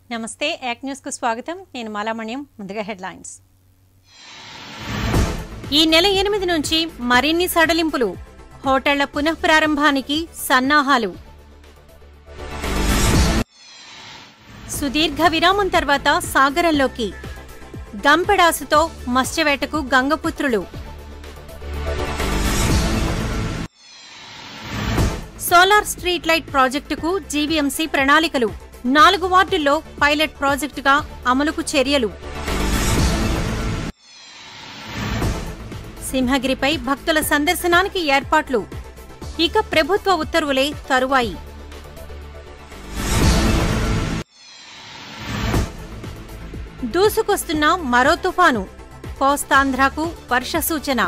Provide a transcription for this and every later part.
నమస్తే యాక్ న్యూస్ కు స్వాగతం నేను మాలామణ్యం ముందుగా హెడ్లైన్స్ ఈ నెల ఎనిమిది నుంచి మరిన్ని సడలింపులు హోటళ్ల పునఃప్రారంభానికి సన్నాహాలు సుదీర్ఘ విరామం తర్వాత సాగరంలోకి గంపెడాసుతో మత్స్యవేటకు గంగపుత్రులు సోలార్ స్ట్రీట్ లైట్ ప్రాజెక్టుకు జీవీఎంసీ ప్రణాళికలు నాలుగు వార్డుల్లో పైలట్ ప్రాజెక్టుగా అమలుకు చర్యలు సింహగిరిపై భక్తుల సందర్శనానికి ఏర్పాట్లు ఇక ప్రభుత్వ ఉత్తర్వులే తరువాయి దూసుకొస్తున్న మరో తుఫాను కోస్తాంధ్రకు వర్ష సూచన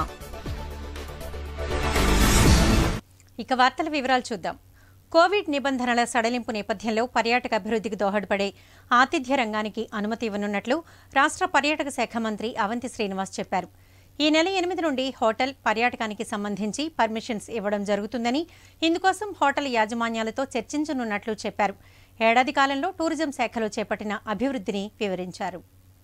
ఇక వార్తల వివరాలు చూద్దాం కోవిడ్ నిబంధనల సడలింపు నేపథ్యంలో పర్యాటక అభివృద్ధికి దోహదపడే ఆతిథ్య రంగానికి అనుమతి ఇవ్వనున్నట్లు రాష్ట్ర పర్యాటక శాఖ మంత్రి అవంతి శ్రీనివాస్ చెప్పారు ఈ నెల ఎనిమిది నుండి హోటల్ పర్యాటకానికి సంబంధించి పర్మిషన్స్ ఇవ్వడం జరుగుతుందని ఇందుకోసం హోటల్ యాజమాన్యాలతో చర్చించనున్నట్లు చెప్పారు ఏడాది కాలంలో టూరిజం శాఖలో చేపట్టిన అభివృద్ధిని వివరించారు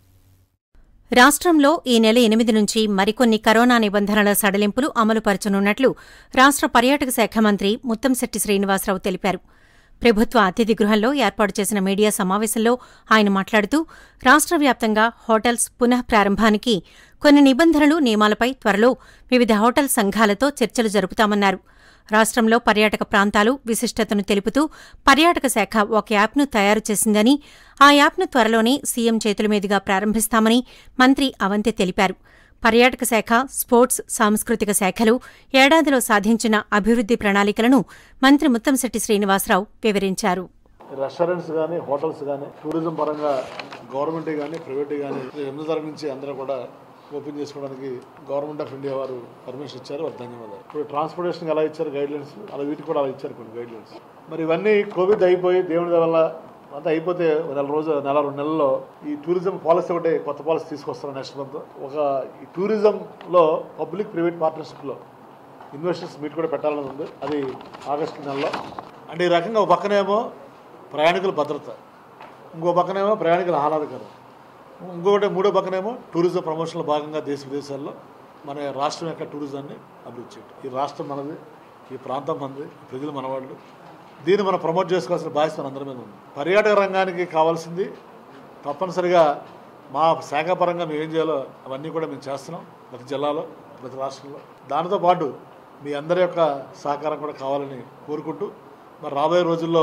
రాష్ట్రంలో ఈ నెల ఎనిమిది నుంచి మరికొన్ని కరోనా నిబంధనల సడలింపులు అమలుపరచనున్నట్లు రాష్ట్ర పర్యాటక శాఖ మంత్రి ముత్తంశెట్టి శ్రీనివాసరావు తెలిపారు ప్రభుత్వ అతిథి గృహంలో ఏర్పాటు చేసిన మీడియా సమావేశంలో ఆయన మాట్లాడుతూ రాష్ట్ర వ్యాప్తంగా హోటల్స్ పునః ప్రారంభానికి కొన్ని నిబంధనలు నియమాలపై త్వరలో వివిధ హోటల్ సంఘాలతో చర్చలు జరుపుతామన్నారు రాష్ట్రంలో పర్యాటక ప్రాంతాలు విశిష్టతను తెలుపుతూ పర్యాటక శాఖ ఒక యాప్ను తయారు చేసిందని ఆ యాప్ను త్వరలోనే సీఎం చేతుల మీదుగా ప్రారంభిస్తామని మంత్రి అవంతి తెలిపారు పర్యాటక శాఖ స్పోర్ట్స్ సాంస్కృతిక శాఖలు ఏడాదిలో సాధించిన అభివృద్ది ప్రణాళికలను మంత్రి ముత్తంశెట్టి శ్రీనివాసరావు వివరించారు రెస్టారెంట్స్ కానీ హోటల్స్ కానీ టూరిజం పరంగా గవర్నమెంట్ కానీ ప్రైవేట్ కానీ ఎనిమిది తరగతి నుంచి అందరూ కూడా ఓపెన్ చేసుకోవడానికి గవర్నమెంట్ ఆఫ్ ఇండియా వారు పర్మిషన్ ఇచ్చారు వారు ధన్యవాదాలు ఇప్పుడు ట్రాన్స్పోర్టేషన్ ఎలా ఇచ్చారు గైడ్ లైన్స్ అలా వీటికి కూడా అలా ఇచ్చారు కొన్ని గైడ్ లైన్స్ మరి ఇవన్నీ కోవిడ్ అయిపోయి దేవుడి దయ వల్ల అంతా అయిపోతే ఒక నెల రోజు నెల రెండు నెలల్లో ఈ టూరిజం పాలసీ ఒకటి కొత్త పాలసీ తీసుకొస్తారు నెక్స్ట్ మంత్ ఒక ఈ టూరిజంలో పబ్లిక్ ప్రైవేట్ పార్ట్నర్షిప్లో ఇన్వెస్టర్స్ మీట్ కూడా పెట్టాలని ఉంది అది ఆగస్టు నెలలో అంటే ఈ రకంగా ఒక పక్కనేమో ప్రయాణికుల భద్రత ఇంకో పక్కనేమో ప్రయాణికుల ఆహ్లాదకరం ఇంకొకటి మూడో పక్కనేమో టూరిజం ప్రమోషన్లో భాగంగా దేశ విదేశాల్లో మన రాష్ట్రం యొక్క టూరిజాన్ని అభివృద్ధి చేయడం ఈ రాష్ట్రం మనది ఈ ప్రాంతం మనది ఈ ప్రజలు మనవాళ్ళు దీన్ని మనం ప్రమోట్ చేసుకోవాల్సిన బాధ్యత మన అందరి మీద ఉంది పర్యాటక రంగానికి కావాల్సింది తప్పనిసరిగా మా శాఖ పరంగా మేము ఏం చేయాలో అవన్నీ కూడా మేము చేస్తున్నాం ప్రతి జిల్లాలో ప్రతి రాష్ట్రంలో దానితో పాటు మీ అందరి యొక్క సహకారం కూడా కావాలని కోరుకుంటూ మరి రాబోయే రోజుల్లో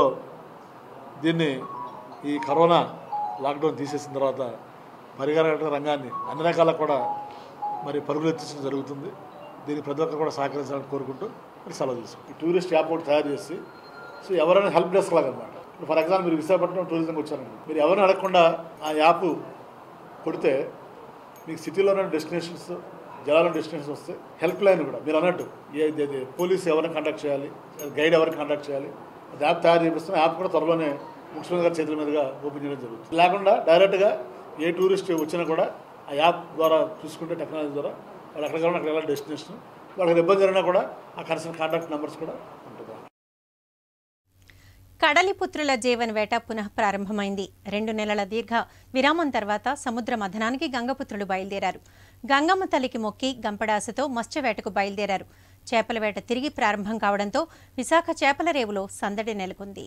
దీన్ని ఈ కరోనా లాక్డౌన్ తీసేసిన తర్వాత పర్యాటక రంగాన్ని అన్ని రకాలకు కూడా మరి పరుగులు ఎత్తించడం జరుగుతుంది దీనికి ప్రతి ఒక్కరు కూడా సహకరించాలని కోరుకుంటూ మరి సెలవు తీసుకుంటాం ఈ టూరిస్ట్ యాప్ ఒకటి తయారు చేసి సో ఎవరైనా హెల్ప్ డెస్క్ లాగా అనమాట ఇప్పుడు ఫర్ ఎగ్జాంపుల్ మీరు విశాఖపట్నం టూరిజంకి వచ్చారండి మీరు ఎవరిని అడగకుండా ఆ యాప్ కొడితే మీకు సిటీలోనే డెస్టినేషన్స్ జలాల డెస్టినేషన్స్ వస్తే హెల్ప్ లైన్ కూడా మీరు అన్నట్టు ఏ ఇది- ఇది పోలీస్ ఎవరిని కాంటాక్ట్ చేయాలి గైడ్ ఎవరిని కాంటాక్ట్ చేయాలి అది యాప్ తయారు చేపిస్తున్న యాప్ కూడా త్వరలోనే ముఖ్యమంత్రి గారి చేతుల మీదుగా ఓపెన్ చేయడం జరుగుతుంది లేకుండా డైరెక్ట్గా ఏ టూరిస్ట్ వచ్చినా కూడా ఆ యాప్ ద్వారా చూసుకుంటే టెక్నాలజీ ద్వారా వాళ్ళు ఎక్కడ కావాలన్నా అక్కడ వెళ్ళాలి డెస్టినేషన్ వాళ్ళకి ఇబ్బంది జరిగినా కూడా ఆ కన్సర్న్ కాంటాక్ట్ నెంబర్స్ కూడా ఉంటుంది కడలిపుత్రుల జీవన వేట పునః ప్రారంభమైంది రెండు నెలల దీర్ఘ విరామం తర్వాత సముద్ర మథనానికి గంగపుత్రులు బయలుదేరారు గంగమ్మ తల్లికి మొక్కి గంపడాసతో మత్స్యవేటకు బయలుదేరారు చేపల వేట తిరిగి ప్రారంభం కావడంతో విశాఖ చేపల రేవులో సందడి నెలకొంది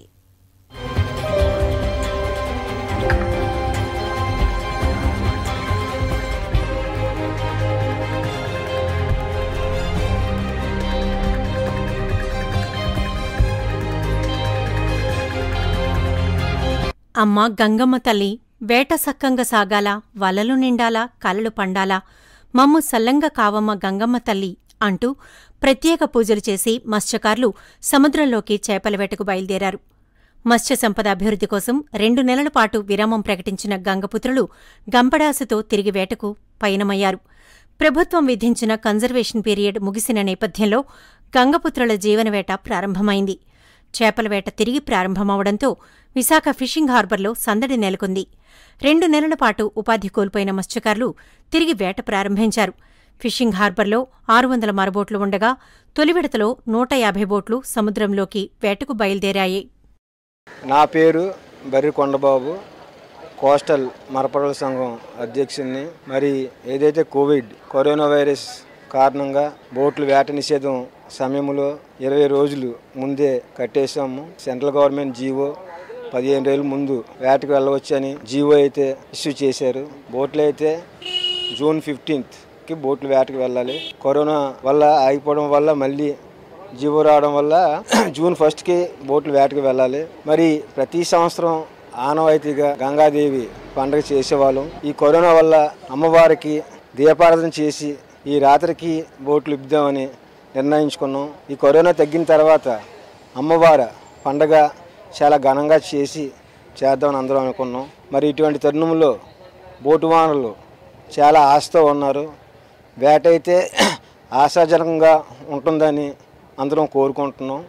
అమ్మ గంగమ్మ తల్లి వేట సక్కంగా సాగాల వలలు నిండాలా కలలు పండాలా మమ్ము సల్లంగా కావమ్మ గంగమ్మ తల్లి అంటూ ప్రత్యేక పూజలు చేసి మత్స్యకారులు సముద్రంలోకి చేపల వేటకు బయలుదేరారు మత్స్య సంపద అభివృద్ధి కోసం రెండు నెలల పాటు విరామం ప్రకటించిన గంగపుత్రులు గంపడాసుతో తిరిగి వేటకు పయనమయ్యారు ప్రభుత్వం విధించిన కన్జర్వేషన్ పీరియడ్ ముగిసిన నేపథ్యంలో గంగపుత్రుల జీవనవేట ప్రారంభమైంది చేపల వేట తిరిగి ప్రారంభమవడంతో విశాఖ ఫిషింగ్ హార్బర్లో సందడి నెలకొంది రెండు నెలల పాటు ఉపాధి కోల్పోయిన మత్స్యకారులు తిరిగి వేట ప్రారంభించారు ఫిషింగ్ హార్బర్లో ఆరు వందల మరబోట్లు ఉండగా తొలి విడతలో నూట యాభై బోట్లు సముద్రంలోకి వేటకు బయలుదేరాయి నా పేరు బర్రి కొండబాబు కోస్టల్ మరపడల సంఘం అధ్యక్షుడిని మరి ఏదైతే కోవిడ్ కరోనా వైరస్ కారణంగా బోట్లు వేట నిషేధం సమయంలో ఇరవై రోజులు ముందే కట్టేశాము సెంట్రల్ గవర్నమెంట్ జీవో పదిహేను రోజుల ముందు వేటకు వెళ్ళవచ్చు అని జీవో అయితే ఇష్యూ చేశారు బోట్లు అయితే జూన్ ఫిఫ్టీన్త్కి బోట్లు వేటకు వెళ్ళాలి కరోనా వల్ల ఆగిపోవడం వల్ల మళ్ళీ జీవో రావడం వల్ల జూన్ ఫస్ట్కి బోట్లు వేటకు వెళ్ళాలి మరి ప్రతి సంవత్సరం ఆనవాయితీగా గంగాదేవి పండుగ చేసేవాళ్ళం ఈ కరోనా వల్ల అమ్మవారికి దీపారాధన చేసి ఈ రాత్రికి బోట్లు ఇద్దామని నిర్ణయించుకున్నాం ఈ కరోనా తగ్గిన తర్వాత అమ్మవారి పండగ చాలా ఘనంగా చేసి చేద్దామని అందరం అనుకున్నాం మరి ఇటువంటి తరుణంలో బోటు వానలు చాలా ఆశతో ఉన్నారు వేట అయితే ఆశాజనకంగా ఉంటుందని అందరం కోరుకుంటున్నాం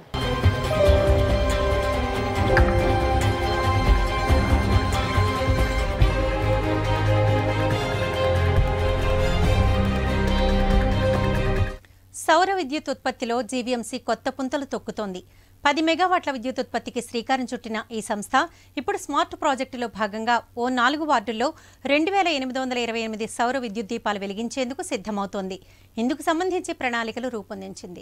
సౌర విద్యుత్ ఉత్పత్తిలో జీవీఎంసీ కొత్త పుంతలు తొక్కుతోంది పది మెగావాట్ల విద్యుత్ ఉత్పత్తికి శ్రీకారం చుట్టిన ఈ సంస్థ ఇప్పుడు స్మార్ట్ ప్రాజెక్టులో భాగంగా ఓ నాలుగు వార్డుల్లో రెండు వేల ఎనిమిది వందల ఇరవై ఎనిమిది సౌర విద్యుత్ దీపాలు వెలిగించేందుకు సిద్ధమవుతోంది ఇందుకు సంబంధించి ప్రణాళికలు రూపొందించింది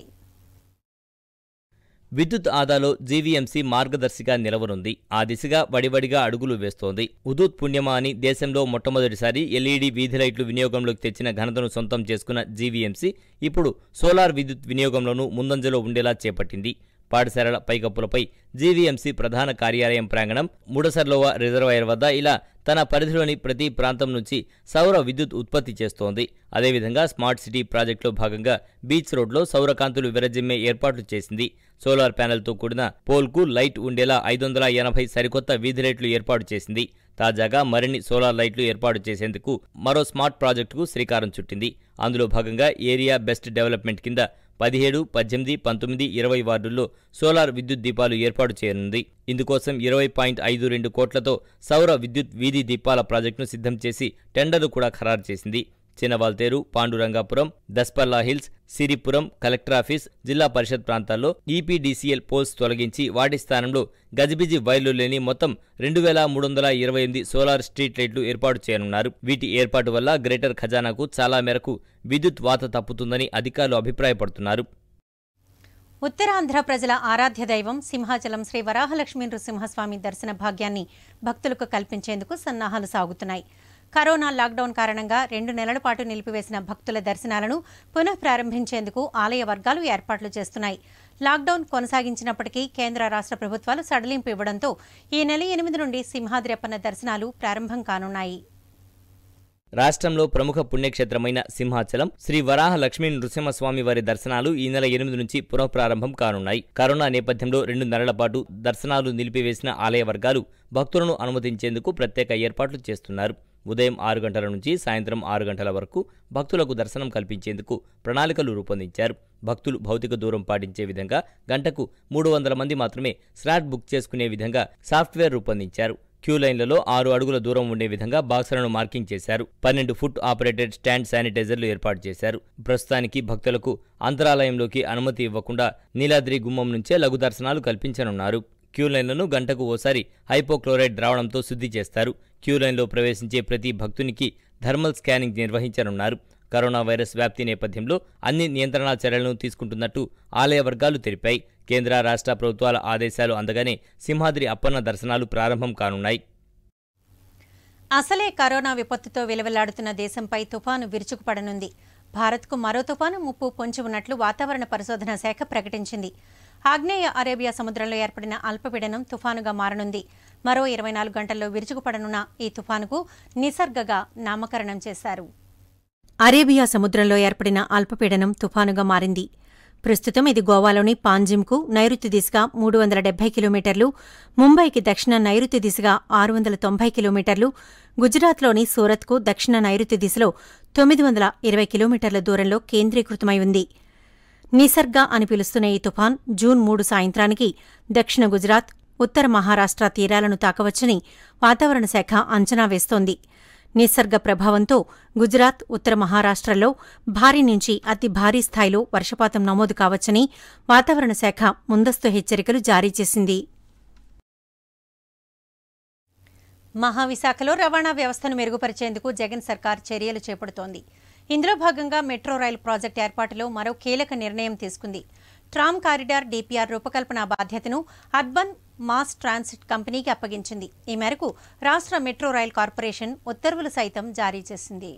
విద్యుత్ ఆదాలో జీవీఎంసీ మార్గదర్శిగా నిలవనుంది ఆ దిశగా వడివడిగా అడుగులు వేస్తోంది ఉదూత్ పుణ్యమా అని దేశంలో మొట్టమొదటిసారి ఎల్ఈడీ వీధి లైట్లు వినియోగంలోకి తెచ్చిన ఘనతను సొంతం చేసుకున్న జీవీఎంసీ ఇప్పుడు సోలార్ విద్యుత్ వినియోగంలోనూ ముందంజలో ఉండేలా చేపట్టింది పాఠశాలల పైకప్పులపై జీవీఎంసీ ప్రధాన కార్యాలయం ప్రాంగణం ముడసర్లోవా రిజర్వాయర్ వద్ద ఇలా తన పరిధిలోని ప్రతి ప్రాంతం నుంచి సౌర విద్యుత్ ఉత్పత్తి చేస్తోంది అదేవిధంగా స్మార్ట్ సిటీ ప్రాజెక్టులో భాగంగా బీచ్ రోడ్లో సౌరకాంతులు విరజిమ్మే ఏర్పాట్లు చేసింది సోలార్ ప్యానెల్తో కూడిన పోల్కు లైట్ ఉండేలా ఐదు వందల ఎనభై సరికొత్త వీధి లైట్లు ఏర్పాటు చేసింది తాజాగా మరిన్ని సోలార్ లైట్లు ఏర్పాటు చేసేందుకు మరో స్మార్ట్ ప్రాజెక్టుకు శ్రీకారం చుట్టింది అందులో భాగంగా ఏరియా బెస్ట్ డెవలప్మెంట్ కింద పదిహేడు పద్దెనిమిది పంతొమ్మిది ఇరవై వార్డుల్లో సోలార్ విద్యుత్ దీపాలు ఏర్పాటు చేయనుంది ఇందుకోసం ఇరవై పాయింట్ ఐదు రెండు కోట్లతో సౌర విద్యుత్ వీధి దీపాల ప్రాజెక్టును సిద్ధం చేసి టెండర్లు కూడా ఖరారు చేసింది Chinnawaltair Pandurangapuram Daspalla hills Siripuram collector office Zilla Parishad ప్రాంతాల్లో ఈపీడీసీఎల్ పోల్స్ తొలగించి వాటి స్థానంలో గజిబిజి వైర్లు లేని మొత్తం రెండు వేల మూడు వందల ఇరవై ఎనిమిది సోలార్ స్ట్రీట్ లైట్లు ఏర్పాటు చేయనున్నారు వీటి ఏర్పాటు వల్ల గ్రేటర్ ఖజానాకు చాలా మేరకు విద్యుత్ వాత తప్పుతుందని అధికారులు అభిప్రాయపడుతున్నారు ఉత్తరాంధ్ర ప్రజల ఆరాధ్య దైవం సింహాచలం శ్రీ వరాహలక్ష్మీ నృసింహస్వామి దర్శన భాగ్యాన్ని భక్తులకు కల్పించేందుకు సన్నాహాలు సాగుతున్నాయి కరోనా లాక్డౌన్ కారణంగా రెండు నెలల పాటు నిలిపివేసిన భక్తుల దర్శనాలను పునః ప్రారంభించేందుకు ఆలయ వర్గాలు ఏర్పాట్లు చేస్తున్నాయి లాక్డౌన్ కొనసాగించినప్పటికీ కేంద్ర రాష్ట్ర ప్రభుత్వాలు సడలింపు ఇవ్వడంతో ఈ నెల ఎనిమిది నుండి సింహాద్రి అప్పన్న దర్శనాలు ప్రారంభం కానున్నాయి రాష్ట్రంలో ప్రముఖ పుణ్యక్షేత్రమైన సింహాచలం శ్రీ వరాహ లక్ష్మీ నృసింహస్వామి వారి దర్శనాలు ఈ నెల ఎనిమిది నుంచి పునఃప్రారంభం కానున్నాయి కరోనా నేపథ్యంలో రెండు నెలల పాటు దర్శనాలు నిలిపివేసిన ఆలయ వర్గాలు భక్తులను అనుమతించేందుకు ప్రత్యేక ఏర్పాట్లు చేస్తున్నారు ఉదయం ఆరు గంటల నుంచి సాయంత్రం ఆరు గంటల వరకు భక్తులకు దర్శనం కల్పించేందుకు ప్రణాళికలు రూపొందించారు భక్తులు భౌతిక దూరం పాటించే విధంగా గంటకు మూడు వందల మంది మాత్రమే స్లాట్ బుక్ చేసుకునే విధంగా సాఫ్ట్వేర్ రూపొందించారు క్యూ లైన్లలో ఆరు అడుగుల దూరం ఉండే విధంగా బాక్సులను మార్కింగ్ చేశారు పన్నెండు ఫుట్ ఆపరేటెడ్ స్టాండ్ శానిటైజర్లు ఏర్పాటు చేశారు ప్రస్తుతానికి భక్తులకు అంతరాలయంలోకి అనుమతి ఇవ్వకుండా నీలాద్రి గుమ్మం నుంచే లఘు దర్శనాలు కల్పించనున్నారు క్యూ లైన్లను గంటకు ఓసారి హైపోక్లోరైడ్ ద్రావణంతో శుద్ధి చేస్తారు క్యూ లైన్లో ప్రవేశించే ప్రతి భక్తునికి థర్మల్ స్కానింగ్ నిర్వహించనున్నారు కరోనా వైరస్ వ్యాప్తి నేపథ్యంలో అన్ని నియంత్రణా చర్యలను తీసుకుంటున్నట్టు ఆలయ వర్గాలు తెలిపాయి కేంద్ర రాష్ట్ర ప్రభుత్వాల ఆదేశాలు అందగానే సింహాద్రి అప్పన్న దర్శనాలు ప్రారంభం కానున్నాయి అసలే కరోనా విపత్తుతో విలవిల్లాడుతున్న దేశంపై తుపాను విరుచుకుపడనుంది భారత్కు మరో తుపాను ముప్పు పొంచి ఉన్నట్లు వాతావరణ పరిశోధన శాఖ ప్రకటించింది ఆగ్నేయ అరేబియా సముద్రంలో ఏర్పడిన అల్పపీడనం తుఫానుగా మారనుంది మరో ఇరవై నాలుగు గంటల్లో విరుచుకుపడనున్న ఈ తుఫానుకు నిసర్గగా నామకరణం చేశారు అరేబియా సముద్రంలో ఏర్పడిన అల్పపీడనం తుఫానుగా మారింది ప్రస్తుతం ఇది గోవాలోని పాంజిమ్కు నైరుతి దిశగా మూడు వందల డెబ్బై కిలోమీటర్లు ముంబైకి దక్షిణ నైరుతి దిశగా ఆరు వందల తొంభై కిలోమీటర్లు గుజరాత్లోని సూరత్కు దక్షిణ నైరుతి దిశలో తొమ్మిది వందల ఇరవై కిలోమీటర్ల దూరంలో కేంద్రీకృతమై ఉంది నిసర్గా అని పిలుస్తున్న ఈ తుఫాన్ జూన్ మూడు సాయంత్రానికి దక్షిణ గుజరాత్ ఉత్తర మహారాష్ట్ర తీరాలను తాకవచ్చని వాతావరణ శాఖ అంచనా వేస్తోంది నిసర్గ ప్రభావంతో గుజరాత్ ఉత్తర మహారాష్ట్రలో భారీ నుంచి అతి భారీ స్థాయిలో వర్షపాతం నమోదు కావచ్చని వాతావరణ శాఖ ముందస్తు హెచ్చరికలు జారీ చేసింది మహావిశాఖలో రవాణా వ్యవస్థను మెరుగుపరిచేందుకు జగన్ సర్కార్ చర్యలు చేపడుతోంది ఇందులో భాగంగా మెట్రో రైలు ప్రాజెక్టు ఏర్పాటులో మరో కీలక నిర్ణయం తీసుకుంది ట్రామ్ కారిడార్ డిపిఆర్ రూపకల్పన బాధ్యతను అర్బన్ మాస్ ట్రాన్సిట్ కంపెనీకి అప్పగించింది ఈ మేరకు రాష్ట్ర మెట్రో రైల్ కార్పొరేషన్ ఉత్తర్వులు సైతం జారీ చేసింది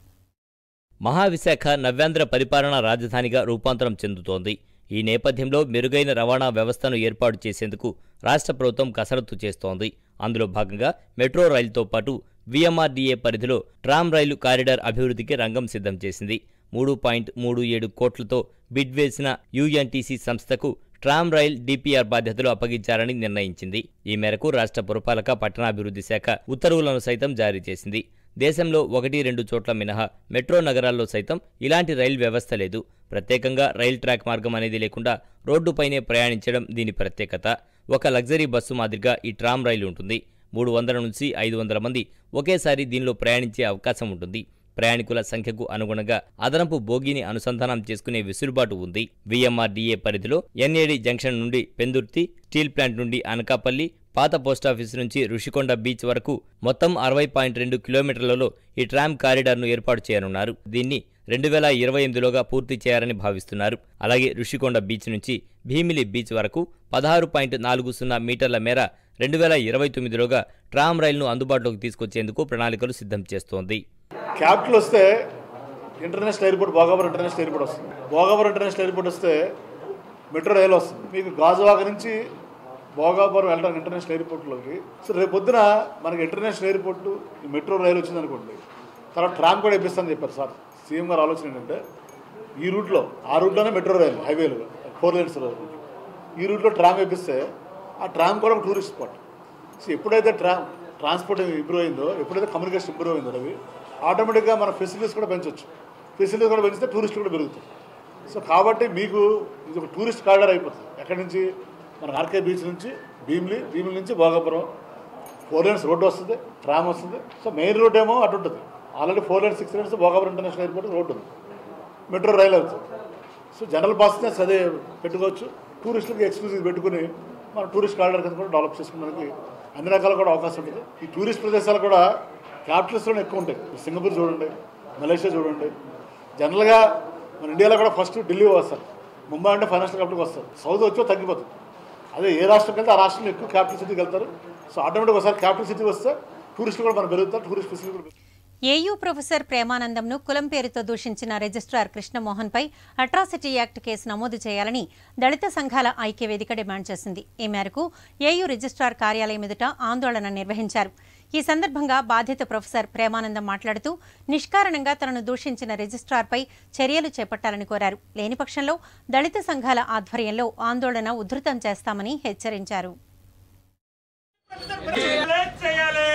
మహావిశాఖ నవ్యాంధ్ర పరిపాలనా రాజధానిగా రూపాంతరం చెందుతోంది ఈ నేపథ్యంలో మెరుగైన రవాణా వ్యవస్థను ఏర్పాటు చేసేందుకు రాష్ట్ర ప్రభుత్వం కసరత్తు చేస్తోంది అందులో భాగంగా మెట్రో రైలుతో పాటు వీఎంఆర్డీఏ పరిధిలో ట్రామ్ రైలు కారిడార్ అభివృద్ధికి రంగం సిద్ధం చేసింది మూడు పాయింట్ మూడు ఏడు కోట్లతో బిడ్ వేసిన యుఎన్టీసీ సంస్థకు ట్రామ్ రైల్ డిపిఆర్ బాధ్యతలు అప్పగించాలని నిర్ణయించింది ఈ మేరకు రాష్ట్ర పురపాలక పట్టణాభివృద్ధి శాఖ ఉత్తర్వులను సైతం జారీ చేసింది దేశంలో ఒకటి రెండు చోట్ల మినహా మెట్రో నగరాల్లో సైతం ఇలాంటి రైలు వ్యవస్థ లేదు ప్రత్యేకంగా రైల్ ట్రాక్ మార్గం అనేది లేకుండా రోడ్డుపైనే ప్రయాణించడం దీని ప్రత్యేకత ఒక లగ్జరీ బస్సు మాదిరిగా ఈ ట్రామ్ రైలు ఉంటుంది మూడు వందల నుంచి ఐదు వందల మంది ఒకేసారి దీనిలో ప్రయాణించే అవకాశం ఉంటుంది ప్రయాణికుల సంఖ్యకు అనుగుణంగా అదనపు బోగీని అనుసంధానం చేసుకునే వెసులుబాటు ఉంది వీఎంఆర్డీఏ పరిధిలో ఎన్ఏడి జంక్షన్ నుండి పెందుర్తి స్టీల్ ప్లాంట్ నుండి అనకాపల్లి పాత పోస్టాఫీస్ నుంచి రుషికొండ బీచ్ వరకు మొత్తం అరవై పాయింట్ రెండు కిలోమీటర్లలో ఈ ట్రామ్ కారిడార్ను ఏర్పాటు చేయనున్నారు దీన్ని రెండు వేల ఇరవై ఎనిమిదిలోగా పూర్తి చేయాలని భావిస్తున్నారు అలాగే రుషికొండ బీచ్ నుంచి భీమిలి బీచ్ వరకు పదహారు పాయింట్ నాలుగు సున్నా మీటర్ల మేర రెండు వేల ఇరవై తొమ్మిదిలోగా ట్రామ్ రైలును అందుబాటులోకి తీసుకొచ్చేందుకు ప్రణాళికలు సిద్ధం చేస్తోంది క్యాపిటల్ వస్తే international airport Bhogapuram international airport వస్తుంది భోగాపురం ఇంటర్నేషనల్ ఎయిర్పోర్ట్ వస్తే మెట్రో రైలు వస్తుంది మీకు గాజువాక నుంచి భోగాపురం వెళ్ళడానికి ఇంటర్నేషనల్ ఎయిర్పోర్ట్లోకి సో రేపు పొద్దున మనకి ఇంటర్నేషనల్ ఎయిర్పోర్ట్ ఈ మెట్రో రైలు వచ్చింది అనుకోండి తర్వాత ట్రామ్ కూడా ఇప్పిస్తానని చెప్పారు సార్ సీఎం గారు ఆలోచన ఏంటంటే ఈ రూట్లో ఆ రూట్లోనే మెట్రో రైలు హైవేలు ఫోర్ లైన్స్ రూట్ ఈ రూట్లో ట్రామ్ వేపిస్తే ఆ ట్రామ్ కూడా ఒక టూరిస్ట్ స్పాట్ సో ఎప్పుడైతే ట్రా ట్రాన్స్పోర్ట్ ఇంప్రూవ్ అయిందో ఎప్పుడైతే కమ్యూనికేషన్ ఇంప్రూవ్ అయిందో అవి ఆటోమేటిక్గా మన ఫెసిలిటీస్ కూడా పెంచవచ్చు ఫెసిలిటీస్ కూడా పెంచితే టూరిస్టులు కూడా పెరుగుతాయి సో కాబట్టి మీకు ఇది ఒక టూరిస్ట్ కారిడార్ అయిపోతుంది ఎక్కడి నుంచి మన ఆర్కే బీచ్ నుంచి భీమిలి భీమిలి నుంచి భోగాపురం ఫోర్ లైన్స్ రోడ్డు వస్తుంది ట్రామ్ వస్తుంది సో మెయిన్ రోడ్ ఏమో అటు ఉంటుంది already four lines six lines Bhogapuram international airport road ఉంది మెట్రో రైలు అవుతుంది సో జనరల్ పాసెంజర్స్ అదే పెట్టుకోవచ్చు టూరిస్టులకి ఎక్స్క్లూజివ్ పెట్టుకుని మన టూరిస్ట్ కారిడార్ కింద కూడా డెవలప్ చేసుకోవడానికి అన్ని రకాల కూడా అవకాశం ఉంటుంది ఈ టూరిస్ట్ ప్రదేశాలు కూడా క్యాపిటల్స్లోనే ఎక్కువ ఉంటాయి సింగపూర్ చూడండి మలేషియా చూడండి జనరల్గా మన ఇండియాలో కూడా ఫస్ట్ ఢిల్లీ వస్తారు ముంబై అంటే ఫైనాన్షియల్ క్యాపిటల్కి వస్తారు సౌత్ వచ్చో తగ్గిపోతుంది అదే ఏ రాష్ట్రంకి వెళ్తే ఆ రాష్ట్రంలో ఎక్కువ క్యాపిటల్ సిటీకి వెళ్తారు సో ఆటోమేటిక్ ఒకసారి క్యాపిటల్ సిటీ వస్తే టూరిస్టులు కూడా మనం పెరుగుతారు టూరిస్ట్ ఫెసిలిటీ కూడా పెరుగుతుంది. ఏయూ ప్రొఫెసర్ ప్రేమానందంను కులం పేరుతో దూషించిన రిజిస్ట్రార్ కృష్ణమోహన్పై అట్రాసిటీ యాక్ట్ కేసు నమోదు చేయాలని దళిత సంఘాల ఐక్యవేదిక డిమాండ్ చేసింది ఈ మేరకు ఏయూ రిజిస్ట్రార్ కార్యాలయం ఎదుట ఆందోళన నిర్వహించారు ఈ సందర్భంగా బాధిత ప్రొఫెసర్ ప్రేమానందం మాట్లాడుతూ నిష్కారణంగా తనను దూషించిన రిజిస్ట్రార్పై చర్యలు చేపట్టాలని కోరారు లేని పక్షంలో దళిత సంఘాల ఆధ్వర్యంలో ఆందోళన ఉధృతం చేస్తామని హెచ్చరించారు చేయాలి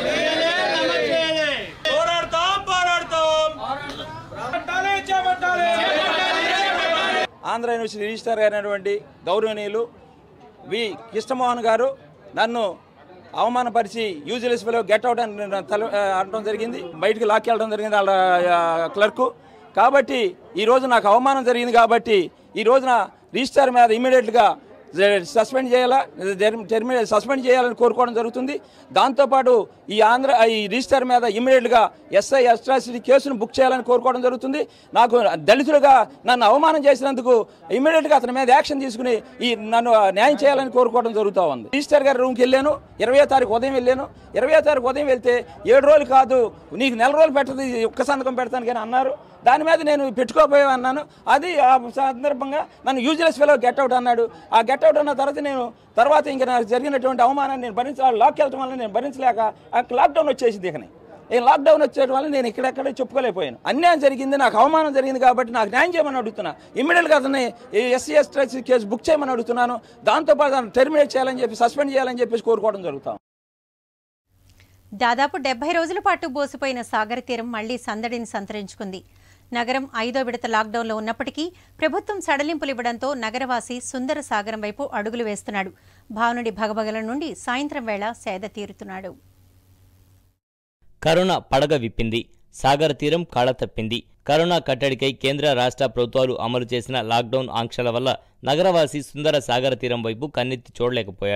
పోరాడతాం పోరాడతాం చేపట్టాలి చేపట్టాలి ఆంధ్ర యూనివర్సిటీ రిజిస్టర్ అయినటువంటి గౌరవనీయులు వి కృష్ణమోహన్ గారు నన్ను అవమానపరిచి యూజువల్స్ ఫెలో గెట్ అవుట్ అని నన్ను తల ఆ, అనడం జరిగింది బయటికి లాక్కెళ్ళడం జరిగింది వాళ్ళ ఆ, క్లర్కు కాబట్టి ఈరోజు నాకు అవమానం జరిగింది కాబట్టి ఈ రోజున రిజిస్టర్ మీద ఇమీడియట్గా సస్పెండ్ చేయాలా టెర్మినేట్ సస్పెండ్ చేయాలని కోరుకోవడం జరుగుతుంది దాంతోపాటు ఈ ఆంధ్ర ఈ రిజిస్టర్ మీద ఇమీడియట్గా ఎస్ఐ అస్ట్రాసిటీ కేసును బుక్ చేయాలని కోరుకోవడం జరుగుతుంది నాకు దళితులుగా నన్ను అవమానం చేసినందుకు ఇమీడియట్గా అతని మీద యాక్షన్ తీసుకుని ఈ నన్ను న్యాయం చేయాలని కోరుకోవడం జరుగుతూ ఉంది రిజిస్టర్ గారి రూమ్కి వెళ్ళాను ఇరవై తారీఖు ఉదయం వెళ్ళాను ఇరవై తారీఖు ఉదయం వెళ్తే ఏడు రోజులు కాదు నీకు నెల రోజులు పెట్టదు ఇది ఒక్క సంతకం పెడతాను కానీ అన్నారు దాని మీద నేను పెట్టుకోపోయా అన్నాను అది ఆ సందర్భంగా నన్ను యూజ్లెస్ ఫెలో గెట్ అవుట్ అన్నాడు ఆ గెట్ అవుట్ అన్న తర్వాత నేను తర్వాత ఇంకా నాకు జరిగినటువంటి అవమానాన్ని నేను భరించాలి లాక్ వెళ్ళటం వల్ల నేను భరించలేక ఆ లాక్డౌన్ వచ్చేసింది ఇకనే ఈ లాక్డౌన్ వచ్చేయడం వల్ల నేను ఇక్కడెక్కడ చెప్పుకోలేకపోయాను అన్యాయం జరిగింది నాకు అవమానం జరిగింది కాబట్టి నాకు న్యాయం చేయమని అడుగుతున్నా ఇమ్మీడియట్గా అతన్ని ఎస్సీ ఎస్టీ కేసు బుక్ చేయమని అడుగుతున్నాను దాంతోపాటు అతను టెర్మినేట్ చేయాలని చెప్పి సస్పెండ్ చేయాలని చెప్పేసి కోరుకోవడం జరుగుతాం దాదాపు డెబ్బై రోజుల పాటు బోసిపోయిన సాగర్ తీరం మళ్లీ సందడిని సంతరించుకుంది నగరం ఐదో విడత లాక్డౌన్లో ఉన్నప్పటికీ ప్రభుత్వం సడలింపులు ఇవ్వడంతో నగరవాసి సుందర సాగరం వైపు అడుగులు వేస్తున్నాడు భావనుడి భగభగల నుండి సాయంత్రం వేళ సేద తీరుతున్నాడు కరోనా పడగ విప్పింది సాగర్ తీరం కాళ తప్పింది కరోనా కట్టడికై కేంద్ర రాష్ట్ర ప్రభుత్వాలు అమలు చేసిన లాక్డౌన్ ఆంక్షల వల్ల నగరవాసి సుందర సాగర తీరం వైపు కన్నెత్తి చూడలేకపోయాడు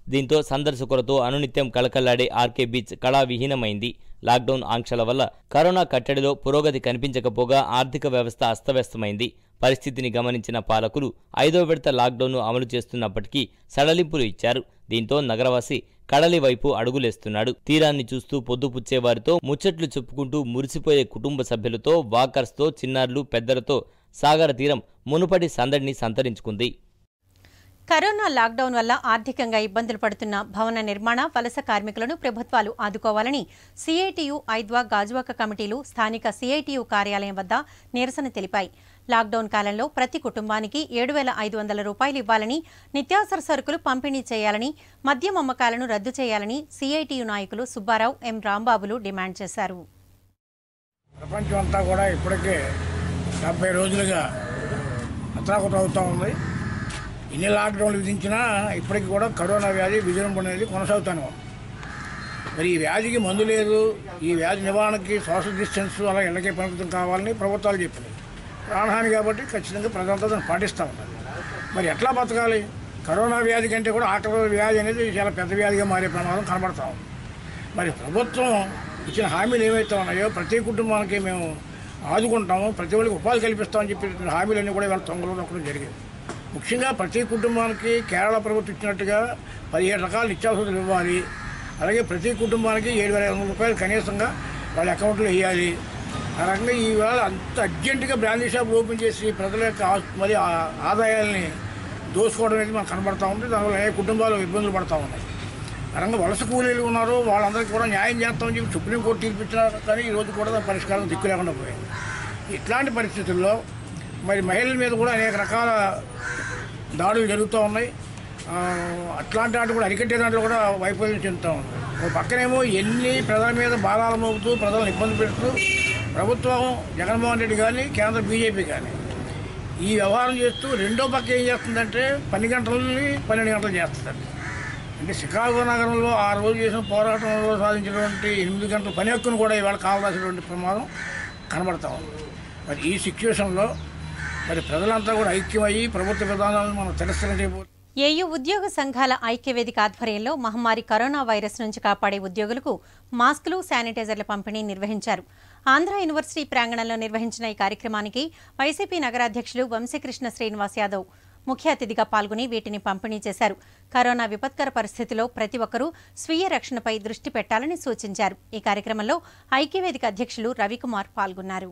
దీంతో సందర్శకులతో అనునిత్యం కళకళ్లాడే ఆర్కే బీచ్ కళావిహీనమైంది లాక్డౌన్ ఆంక్షల వల్ల కరోనా కట్టడిలో పురోగతి కనిపించకపోగా ఆర్థిక వ్యవస్థ అస్తవ్యస్తమైంది పరిస్థితిని గమనించిన పాలకులు ఐదో విడత లాక్డౌన్ను అమలు చేస్తున్నప్పటికీ సడలింపులు ఇచ్చారు దీంతో నగరవాసి కడలి వైపు అడుగులేస్తున్నాడు తీరాన్ని చూస్తూ పొద్దుపుచ్చే వారితో ముచ్చట్లు చెప్పుకుంటూ మురిసిపోయే కుటుంబ సభ్యులతో వాకర్స్తో చిన్నారులు పెద్దలతో సాగర తీరం మునుపటి సందడిని సంతరించుకుంది కరోనా లాక్డౌన్ వల్ల ఆర్థికంగా ఇబ్బందులు పడుతున్న భవన నిర్మాణ వలస కార్మికులను ప్రభుత్వాలు ఆదుకోవాలని సిఐటియు ఐద్వా గాజువాక కమిటీలు స్థానిక సిఐటియు కార్యాలయం వద్ద నిరసన తెలిపాయి లాక్డౌన్ కాలంలో ప్రతి కుటుంబానికి ఏడు వేల ఐదు వందల రూపాయలు ఇవ్వాలని నిత్యావసర సరుకులు పంపిణీ చేయాలని మద్యం అమ్మకాలను రద్దు చేయాలని సిఐటియు నాయకులు సుబ్బారావు ఎం రాంబాబులు డిమాండ్ చేశారు ప్రపంచం అంతా కూడా ఇప్పటికే డెబ్బై రోజులుగా అత్రాకుత అవుతూ ఉంది ఎన్ని లాక్డౌన్లు విధించినా ఇప్పటికి కూడా కరోనా వ్యాధి విజృంభణ అనేది కొనసాగుతూనే ఉంది మరి ఈ వ్యాధికి మందు లేదు ఈ వ్యాధి నివారణకి సోషల్ డిస్టెన్స్ అలా ఇళ్ళకే పరిమితం కావాలని ప్రభుత్వాలు చెప్పినాయి ప్రాణహాని కాబట్టి ఖచ్చితంగా ప్రజలంతా దాన్ని పాటిస్తూ ఉన్నారు మరి ఎట్లా బతకాలి కరోనా వ్యాధి కంటే కూడా ఆకలి వ్యాధి అనేది చాలా పెద్ద వ్యాధిగా మారే ప్రమాదం కనబడతా ఉంది మరి ప్రభుత్వం ఇచ్చిన హామీలు ఏవైతే ఉన్నాయో ప్రతి కుటుంబానికి మేము ఆదుకుంటాము ప్రతి ఒక్కరికి ఉపాధి కల్పిస్తామని చెప్పి హామీలన్నీ కూడా ఇవాళ తొంగలో నొక్కడం జరిగింది ముఖ్యంగా ప్రతి కుటుంబానికి కేరళ ప్రభుత్వం ఇచ్చినట్టుగా పదిహేడు రకాల నిత్యావసరాలు ఇవ్వాలి అలాగే ప్రతి కుటుంబానికి ఏడు వేల ఐదు వందల రూపాయలు కనీసంగా వాళ్ళ అకౌంట్లో వేయాలి ఆ రకంగా ఈవేళ అంత అర్జెంటుగా బ్రాండీ షాప్ ఓపెన్ చేసి ప్రజల యొక్క ఆ- మరి ఆ- ఆదాయాల్ని దోసుకోవడం అనేది మనకు కనబడతా ఉంది దానివల్ల అనేక కుటుంబాలు ఇబ్బందులు పడతా ఉన్నాయి అలాగే వలస కూలీలు ఉన్నారు వాళ్ళందరికీ కూడా న్యాయం చేస్తామని చెప్పి సుప్రీంకోర్టు తీర్పిచ్చినారు కానీ ఈ రోజు కూడా దాని పరిష్కారం దిక్కు లేకుండా పోయింది ఇట్లాంటి పరిస్థితుల్లో మరి మహిళల మీద కూడా అనేక రకాల దాడులు జరుగుతూ ఉన్నాయి ఆ, అట్లాంటి వాటి కూడా అరికట్టే దాంట్లో కూడా వైఫల్యం చెందుతూ ఉంది ఒక పక్కనేమో ఎన్ని ప్రజల మీద భారాలు మోపుతూ ప్రజలను ఇబ్బంది పెడుతూ ప్రభుత్వం జగన్మోహన్ రెడ్డి కానీ కేంద్ర బీజేపీ కానీ ఈ వ్యవహారం చేస్తూ రెండో పక్క ఏం చేస్తుందంటే పని గంటలని పన్నెండు గంటలు చేస్తుందండి అంటే చికాగో నగరంలో ఆ రోజు చేసిన పోరాటంలో సాధించినటువంటి ఎనిమిది గంటల పని హక్కును కూడా ఇవాళ కావాల్సినటువంటి ప్రమాదం కనబడతా ఉంది మరి ఈ సిచ్యువేషన్లో మరి ప్రజలంతా కూడా ఐక్యమయ్యి ప్రభుత్వ విధానాలను మనం తిరస్కరించబోతున్నాం ఏయూ ఉద్యోగ సంఘాల ఐక్యవేదిక ఆధ్వర్యంలో మహమ్మారి కరోనా వైరస్ నుంచి కాపాడే ఉద్యోగులకు మాస్కులు శానిటైజర్ల పంపిణీ నిర్వహించారు ఆంధ్ర యూనివర్సిటీ ప్రాంగణంలో నిర్వహించిన ఈ కార్యక్రమానికి వైసీపీ నగరాధ్యక్షులు వంశీకృష్ణ శ్రీనివాస్ యాదవ్ ముఖ్య అతిథిగా పాల్గొని వీటిని పంపిణీ చేశారు కరోనా విపత్కర పరిస్థితిలో ప్రతి ఒక్కరూ స్వీయ రక్షణపై దృష్టి పెట్టాలని సూచించారు ఈ కార్యక్రమంలో ఐక్యవేదిక అధ్యక్షులు రవికుమార్ పాల్గొన్నారు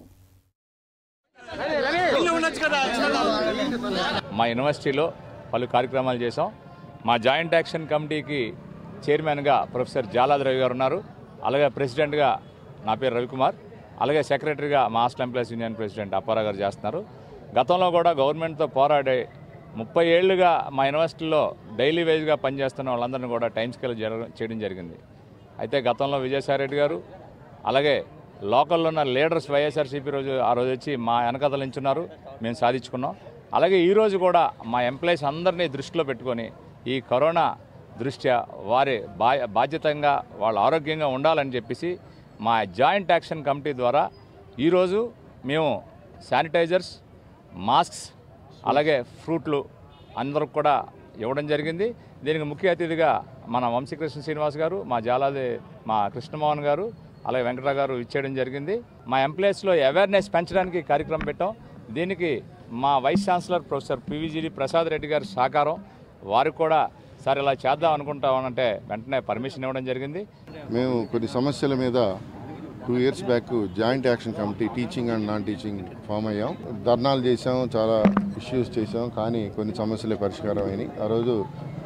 మా యూనివర్సిటీలో పలు కార్యక్రమాలు చేసాం మా జాయింట్ యాక్షన్ కమిటీకి చైర్మన్గా ప్రొఫెసర్ జాలాద్ రవి గారు ఉన్నారు అలాగే ప్రెసిడెంట్గా నా పేరు రవికుమార్ అలాగే సెక్రటరీగా మా hostel employees union president Apparao garu చేస్తున్నారు గతంలో కూడా గవర్నమెంట్తో పోరాడే ముప్పై ఏళ్లుగా మా యూనివర్సిటీలో డైలీ వేజ్గా పనిచేస్తున్న వాళ్ళందరినీ కూడా టైం స్కేల్ జరగ చేయడం జరిగింది అయితే గతంలో విజయసాయి రెడ్డి గారు అలాగే లోకల్లో ఉన్న లీడర్స్ వైఎస్ఆర్సీపీ రోజు ఆ రోజు వచ్చి మా వెనకథలు నించున్నారు మేము సాధించుకున్నాం అలాగే ఈ రోజు కూడా మా ఎంప్లాయీస్ అందరినీ దృష్టిలో పెట్టుకొని ఈ కరోనా దృష్ట్యా వారి బా బాధ్యతంగా వాళ్ళు ఆరోగ్యంగా ఉండాలని చెప్పేసి మా జాయింట్ యాక్షన్ కమిటీ ద్వారా ఈరోజు మేము శానిటైజర్స్ మాస్క్స్ అలాగే ఫ్రూట్లు అందరికి కూడా ఇవ్వడం జరిగింది దీనికి ముఖ్య అతిథిగా మన వంశీకృష్ణ శ్రీనివాస్ గారు మా జాలాది మా కృష్ణమోహన్ గారు అలాగే వెంకటరావు గారు ఇచ్చేయడం జరిగింది మా ఎంప్లాయీస్లో అవేర్నెస్ పెంచడానికి ఈ కార్యక్రమం పెట్టాం దీనికి మా vice chancellor professor PVGD Prasad Reddy గారి సహకారం వారికి కూడా సార్ ఇలా చేద్దాం అనుకుంటామనంటే వెంటనే పర్మిషన్ ఇవ్వడం జరిగింది మేము కొన్ని సమస్యల మీద two years back joint action committee teaching and non teaching form అయ్యాం ధర్నాలు చేసాం చాలా ఇష్యూస్ చేసాం కానీ కొన్ని సమస్యలే పరిష్కారం అయినాయి ఆ రోజు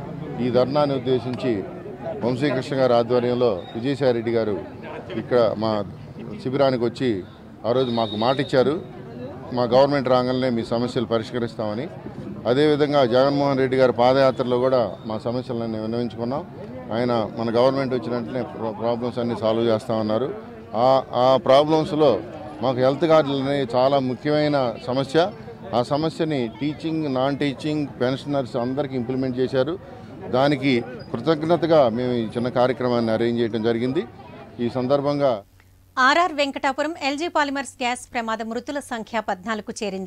ఈ ధర్నాన్ని ఉద్దేశించి వంశీకృష్ణ గారి ఆధ్వర్యంలో విజయసాయి రెడ్డి గారు ఇక్కడ మా శిబిరానికి వచ్చి ఆ రోజు మాకు మాట ఇచ్చారు మా గవర్నమెంట్ రాగానే మీ సమస్యలు పరిష్కరిస్తామని అదేవిధంగా జగన్మోహన్ రెడ్డి గారి పాదయాత్రలో కూడా మా సమస్యలన్నీ విన్నవించుకున్నాం ఆయన మన గవర్నమెంట్ వచ్చిన వెంటనే ప్రా- ప్రాబ్లమ్స్ అన్ని సాల్వ్ చేస్తామన్నారు ఆ ఆ ప్రాబ్లమ్స్లో మాకు హెల్త్ కార్డులు అనేవి చాలా ముఖ్యమైన సమస్య ఆ సమస్యని టీచింగ్ నాన్ టీచింగ్ పెన్షనర్స్ అందరికీ ఇంప్లిమెంట్ చేశారు దానికి కృతజ్ఞతగా మేము ఈ చిన్న కార్యక్రమాన్ని అరేంజ్ చేయడం జరిగింది ఈ సందర్భంగా RR Venkatapuram LG polymers gas ప్రమాద మృతుల సంఖ్య పద్నాలుగు చేరింది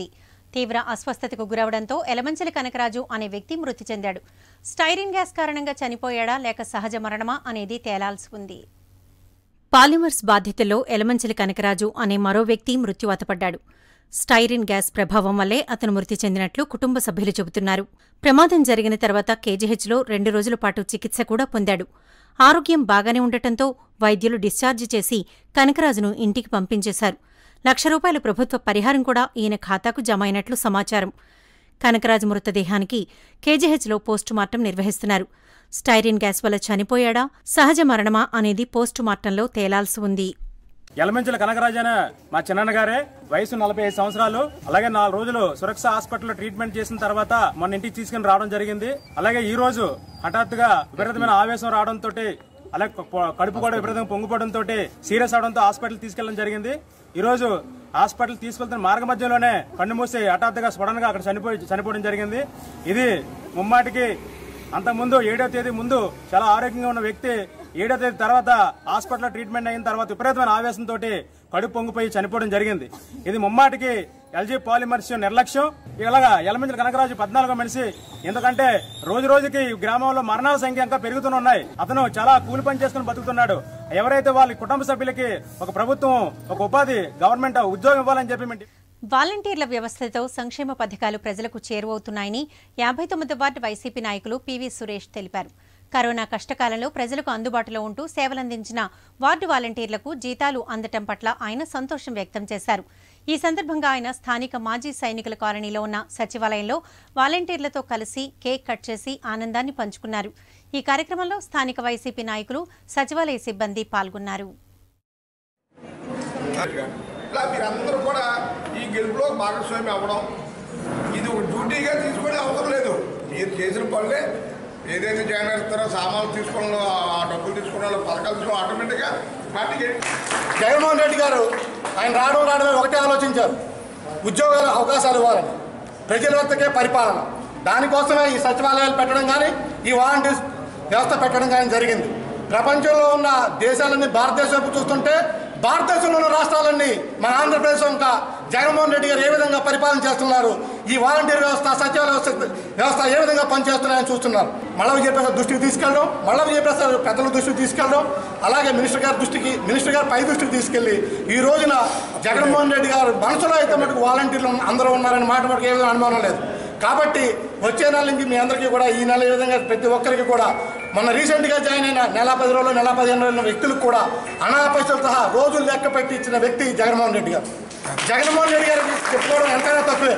తీవ్ర అస్వస్థతకు గురవడంతో ఎలమంచిలి కనకరాజు అనే వ్యక్తి మృతి చెందాడు స్టైరిన్ గ్యాస్ కారణంగా చనిపోయాడా లేక సహజ మరణమా అనేది తేలాల్సి ఉంది పాలిమర్స్ బాధితుల్లో ఎలమంచిలి కనకరాజు అనే మరో వ్యక్తి మృత్యువతపడ్డాడు స్టైరిన్ గ్యాస్ ప్రభావం వల్లే అతను మృతి చెందినట్లు కుటుంబ సభ్యులు చెబుతున్నారు ప్రమాదం జరిగిన తర్వాత కేజీహెచ్లో రెండు రోజుల పాటు చికిత్స కూడా పొందాడు ఆరోగ్యం బాగానే ఉండటంతో వైద్యులు డిశ్చార్జి చేసి కనకరాజును ఇంటికి పంపించేశారు లక్ష రూపాయల ప్రభుత్వ పరిహారం కూడా ఈయన ఖాతాకు జమ అయినట్లు సమాచారం కనకరాజు మృతదేహానికి కేజీహెచ్లో పోస్టుమార్టం నిర్వహిస్తున్నారు స్టైరిన్ గ్యాస్ వల్ల చనిపోయాడా సహజ మరణమా అనేది పోస్టుమార్టంలో తేలాల్సి ఉంది ఎలమెంచుల కనకరాజు అనే మా చిన్నన్న గారే వయసు నలభై ఐదు సంవత్సరాలు అలాగే నాలుగు రోజులు సురక్ష హాస్పిటల్లో ట్రీట్మెంట్ చేసిన తర్వాత మొన్న ఇంటికి తీసుకుని రావడం జరిగింది అలాగే ఈ రోజు హఠాత్తుగా విపరీతమైన ఆవేశం రావడంతో అలాగే కొ- కడుపు కూడా విపరీతంగా పొంగిపోవడంతో సీరియస్ అవడంతో హాస్పిటల్ తీసుకెళ్లడం జరిగింది ఈ రోజు హాస్పిటల్ తీసుకెళ్తున్న మార్గ మధ్యలోనే కన్ను మూసి హఠాత్తుగా సడన్ గా అక్కడ చనిపోయి చనిపోవడం జరిగింది ఇది ముమ్మాటికి అంతకుముందు ఏడో తేదీ ముందు చాలా ఆరోగ్యంగా ఉన్న వ్యక్తి ఏడో తేదీ తర్వాత హాస్పిటల్లో ట్రీట్మెంట్ అయిన తర్వాత విపరీతమైన ఆవేశంతో కడుపు పొంగిపోయి చనిపోవడం జరిగింది ఇది ముమ్మాటికి ఎల్జీ పాలిమర్స్ నిర్లక్ష్యం ఇలాగా ఎలమంచిల కనకరాజు పద్నాలుగో మనిషి ఎందుకంటే రోజు రోజుకి ఈ గ్రామంలో మరణాల సంఖ్య ఇంకా పెరుగుతూనే ఉన్నాయి అతను చాలా కూలి పని చేసుకుని బతుకుతున్నాడు ఎవరైతే వాళ్ళ కుటుంబ సభ్యులకి ఒక ప్రభుత్వం ఒక ఉపాధి గవర్నమెంట్ ఉద్యోగం ఇవ్వాలని చెప్పి మేము వాలంటీర్ల వ్యవస్థతో సంక్షేమ పథకాలు ప్రజలకు చేరువవుతున్నాయని యాభై తొమ్మిది వార్డు వైసీపీ నాయకులు పివి సురేష్ తెలిపారు కరోనా కష్టకాలంలో ప్రజలకు అందుబాటులో ఉంటూ సేవలందించిన వార్డు వాలంటీర్లకు జీతాలు అందటం పట్ల ఆయన సంతోషం వ్యక్తం చేశారు ఈ సందర్భంగా ఆయన స్థానిక మాజీ సైనికుల కాలనీలో ఉన్న సచివాలయంలో వాలంటీర్లతో కలిసి కేక్ కట్ చేసి ఆనందాన్ని పంచుకున్నారు ఈ కార్యక్రమంలో స్థానిక వైసీపీ నాయకులు సచివాలయ సిబ్బంది పాల్గొన్నారు ఇలా మీరందరూ కూడా ఈ గెలుపులో భాగస్వామి అవ్వడం ఇది ఒక డ్యూటీగా తీసుకునే అవసరం లేదు మీరు చేసిన పనులే ఏదైతే జాయిన్ చేస్తారో సామాన్లు తీసుకోవడంలో ఆ డబ్బులు తీసుకోవడంలో పథకాలు తీసుకోవడం ఆటోమేటిక్గా పార్టీకి జగన్మోహన్ రెడ్డి గారు ఆయన రావడం రావడమే ఒకటే ఆలోచించారు ఉద్యోగాల అవకాశాలు ఇవ్వాలని ప్రజల వద్దకే పరిపాలన దానికోసమే ఈ సచివాలయాలు పెట్టడం కానీ ఈ వాలంటీర్స్ వ్యవస్థ పెట్టడం కానీ జరిగింది ప్రపంచంలో ఉన్న దేశాలన్నీ భారతదేశం వైపు చూస్తుంటే భారతదేశంలో ఉన్న రాష్ట్రాలన్నీ మన ఆంధ్రప్రదేశ్ ఇంకా జగన్మోహన్ రెడ్డి గారు ఏ విధంగా పరిపాలన చేస్తున్నారు ఈ వాలంటీర్ వ్యవస్థ సచివాలయ వ్యవస్థ వ్యవస్థ ఏ విధంగా పనిచేస్తున్నాయని చూస్తున్నారు మళ్ళా విజయప్రసాద్ దృష్టికి తీసుకెళ్ళడం మళ్ళా విజయప్రసాద్ పెద్దల దృష్టికి తీసుకెళ్ళడం అలాగే మినిస్టర్ గారి దృష్టికి మినిస్టర్ గారు పై దృష్టికి తీసుకెళ్లి ఈ రోజున జగన్మోహన్ రెడ్డి గారు మనసులో అయితే మటుకు వాలంటీర్లు అందరూ ఉన్నారని మాట మటుకు ఏ విధంగా అనుమానం లేదు కాబట్టి వచ్చే నెల నుంచి మీ అందరికీ కూడా ఈ నెల ఈ విధంగా ప్రతి ఒక్కరికి కూడా మొన్న రీసెంట్గా జాయిన్ అయిన నెల పది రోజులు నెల పదిహేను రోజుల వ్యక్తులకు కూడా అనాపైసలు సహా రోజులు లెక్క పెట్టి ఇచ్చిన వ్యక్తి జగన్మోహన్ రెడ్డి గారు జగన్మోహన్ రెడ్డి గారికి చెప్పుకోవడం ఎంతైనా తక్కువే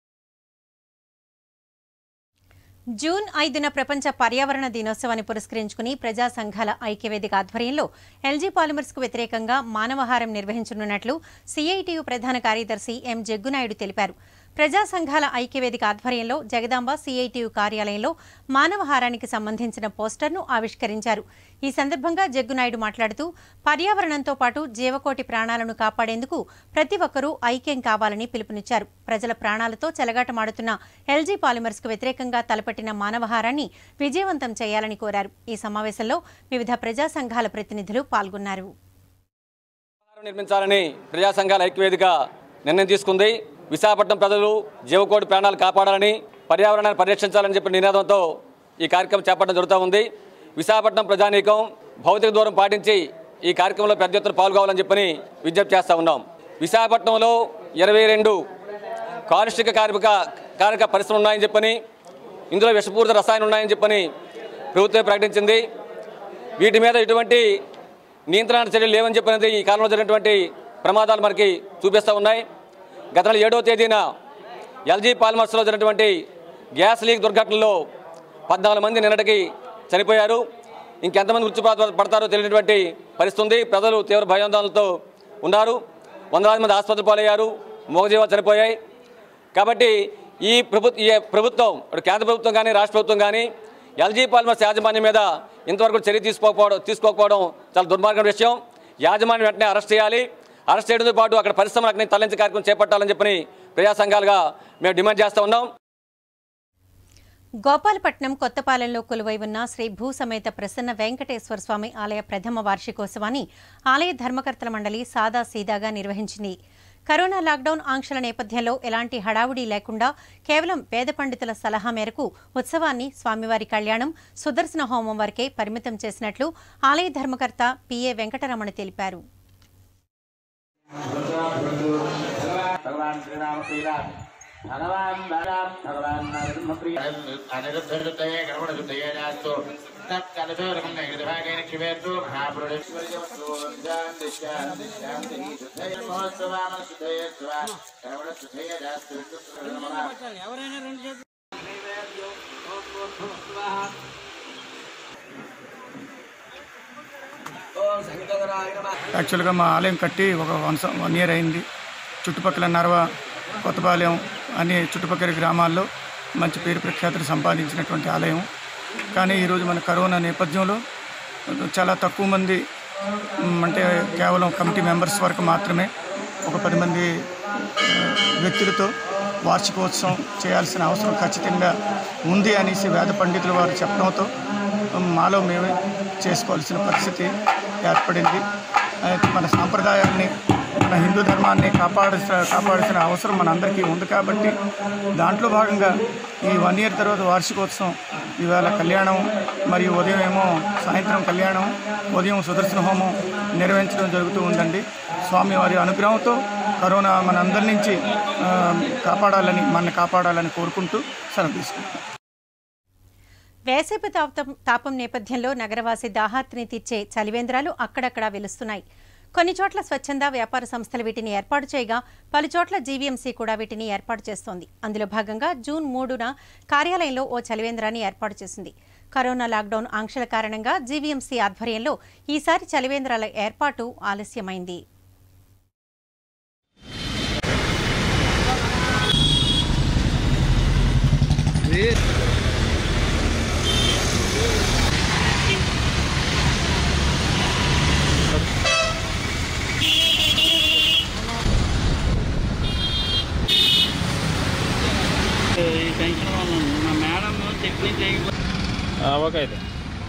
జూన్ ఐదున ప్రపంచ పర్యావరణ దినోత్సవాన్ని పురస్కరించుకుని ప్రజా సంఘాల ఐక్యవేదిక ఆధ్వర్యంలో ఎల్జీ పాలిమర్స్ కు వ్యతిరేకంగా మానవహారం నిర్వహించనున్నట్లు సిఐటియు ప్రధాన కార్యదర్శి ఎం జగ్గునాయుడు తెలిపారు ప్రజా సంఘాల ఐక్యవేదిక ఆధ్వర్యంలో జగదాంబ సిఐటియు కార్యాలయంలో మానవహారానికి సంబంధించిన పోస్టర్ను ఆవిష్కరించారు ఈ సందర్భంగా జగ్గునాయుడు మాట్లాడుతూ పర్యావరణంతో పాటు జీవకోటి ప్రాణాలను కాపాడేందుకు ప్రతి ఒక్కరూ ఐక్యం కావాలని పిలుపునిచ్చారు ప్రజల ప్రాణాలతో చెలగాటమాడుతున్న ఎల్జీ పాలిమర్స్ కు వ్యతిరేకంగా తలపెట్టిన మానవహారాన్ని విజయవంతం చేయాలని కోరారు ఈ సమావేశంలో వివిధ ప్రజా సంఘాల ప్రతినిధులు పాల్గొన్నారు నిర్మించాలని ప్రజా సంఘాల ఐక్యవేదిక నిర్ణయం తీసుకుంది విశాఖపట్నం ప్రజలు జీవకోటి ప్రాణాలు కాపాడాలని పర్యావరణాన్ని పరిరక్షించాలని చెప్పిన నినాదంతో ఈ కార్యక్రమం చేపట్టడం జరుగుతూ ఉంది విశాఖపట్నం ప్రజానీకం భౌతిక దూరం పాటించి ఈ కార్యక్రమంలో పెద్ద ఎత్తున పాల్గొవాలని చెప్పని విజ్ఞప్తి చేస్తూ ఉన్నాం విశాఖపట్నంలో ఇరవై రెండు కాలుష్యక కార్మిక కార్మిక పరిశ్రమలు ఉన్నాయని చెప్పని ఇందులో విషపూరిత రసాయనం ఉన్నాయని చెప్పని ప్రభుత్వం ప్రకటించింది వీటి మీద ఎటువంటి నియంత్రణ చర్యలు లేవని చెప్పినది ఈ కాలంలో జరిగినటువంటి ప్రమాదాలు మనకి చూపిస్తూ ఉన్నాయి గత నెల ఏడవ తేదీన ఎల్జీ పాలిమర్స్లో జరిగినటువంటి గ్యాస్ లీక్ దుర్ఘటనలో పద్నాలుగు మంది నిన్నటికి చనిపోయారు ఇంకెంతమంది మృత్యు పడ- పడతారో తెలియనటువంటి పరిస్థితి ఉంది ప్రజలు తీవ్ర భయాందోళనలతో ఉన్నారు వందలాది మంది ఆసుపత్రి పాలయ్యారు మూగజీవాలు చనిపోయాయి కాబట్టి ఈ ప్రభుత్వ ఈ ప్రభుత్వం ఇటు కేంద్ర ప్రభుత్వం కానీ రాష్ట్ర ప్రభుత్వం కానీ ఎల్జీ పాలిమర్స్ యాజమాన్యం మీద ఇంతవరకు చర్య తీసుకోకపోవడం తీసుకోకపోవడం చాలా దుర్మార్గం విషయం యాజమాన్యం వెంటనే అరెస్ట్ చేయాలి అరెస్ట్ చేయడంతో పాటు అక్కడ పరిశ్రమలు అక్కడి తరలించే కార్యక్రమం చేపట్టాలని చెప్పని ప్రజా సంఘాలుగా మేము డిమాండ్ చేస్తూ ఉన్నాం గోపాలపట్నం కొత్తపాలెంలో కొలువై ఉన్న శ్రీ భూసమేత ప్రసన్న వెంకటేశ్వర స్వామి ఆలయ ప్రథమ వార్షికోత్సవాన్ని ఆలయ ధర్మకర్తల మండలి సాదా సీదాగా నిర్వహించింది కరోనా లాక్డౌన్ ఆంక్షల నేపథ్యంలో ఎలాంటి హడావుడి లేకుండా కేవలం వేద పండితుల సలహా మేరకు ఉత్సవాన్ని స్వామివారి కళ్యాణం సుదర్శన హోమం వరకే పరిమితం చేసినట్లు ఆలయ ధర్మకర్త పిఏ వెంకటరమణ తెలిపారు భగవాన్ శ్రీరామ శ్రీరామ్ భగవాన్ రామ్ భగవాన్ అనిరుద్ధృతయే గణపణశుద్ధయే నాస్తు తత్కలశోరకం నైరుద్భాగేన క్షివేత్తు మహాపురుషేశ్వర్యవస్తు శాంతి శాంతి శాంతి శుద్ధయ మహోత్సవామ శుద్ధయే స్వ గణపణశుద్ధయే నాస్తు ఎవరైనా రెండు యాక్చువల్గా మా ఆలయం కట్టి ఒక వన్ సం- వన్ ఇయర్ అయింది చుట్టుపక్కల నరవ కొత్తపాలెం అనే చుట్టుపక్కల గ్రామాల్లో మంచి పేరు ప్రఖ్యాతులు సంపాదించినటువంటి ఆలయం కానీ ఈరోజు మన కరోనా నేపథ్యంలో చాలా తక్కువ మంది మ్, అంటే కేవలం కమిటీ మెంబర్స్ వరకు మాత్రమే ఒక పది మంది ఆ, వ్యక్తులతో వార్షికోత్సవం చేయాల్సిన అవసరం ఖచ్చితంగా ఉంది అనేసి వేద పండితులు వారు చెప్పడంతో మాలో మేమే చేసుకోవాల్సిన పరిస్థితి ఏర్పడింది అయితే మన సాంప్రదాయాన్ని మన హిందూ ధర్మాన్ని కాపాడాల్సిన కాపాడాల్సిన అవసరం మనందరికీ ఉంది కాబట్టి దాంట్లో భాగంగా ఈ వన్ ఇయర్ తర్వాత వార్షికోత్సవం ఇవాళ కళ్యాణం మరియు ఉదయం ఏమో సాయంత్రం కళ్యాణం ఉదయం సుదర్శన హోమం నిర్వహించడం జరుగుతూ ఉందండి స్వామి వారి అనుగ్రహంతో కరోనా మనందరి నుంచి ఆ, కాపాడాలని మన కాపాడాలని కోరుకుంటూ సెలవు తీసుకుంటాం వేసవి తాపం తాపం నేపథ్యంలో నగరవాసి దాహార్తిని తీర్చే చలివేంద్రాలు అక్కడక్కడా వెలుస్తున్నాయి కొన్ని చోట్ల స్వచ్ఛంద వ్యాపార సంస్థలు వీటిని ఏర్పాటు చేయగా పలు చోట్ల జీవీఎంసీ కూడా వీటిని ఏర్పాటు చేస్తోంది అందులో భాగంగా జూన్ మూడున కార్యాలయంలో ఓ చలివేంద్రాన్ని ఏర్పాటు చేసింది కరోనా లాక్డౌన్ ఆంక్షల కారణంగా జీవీఎంసీ ఆధ్వర్యంలో ఈసారి చలివేంద్రాల ఏర్పాటు ఆలస్యమైంది ఈ టెన్షన్ వల్ల మా మేడం టెక్నిక్ ఓకే అయితే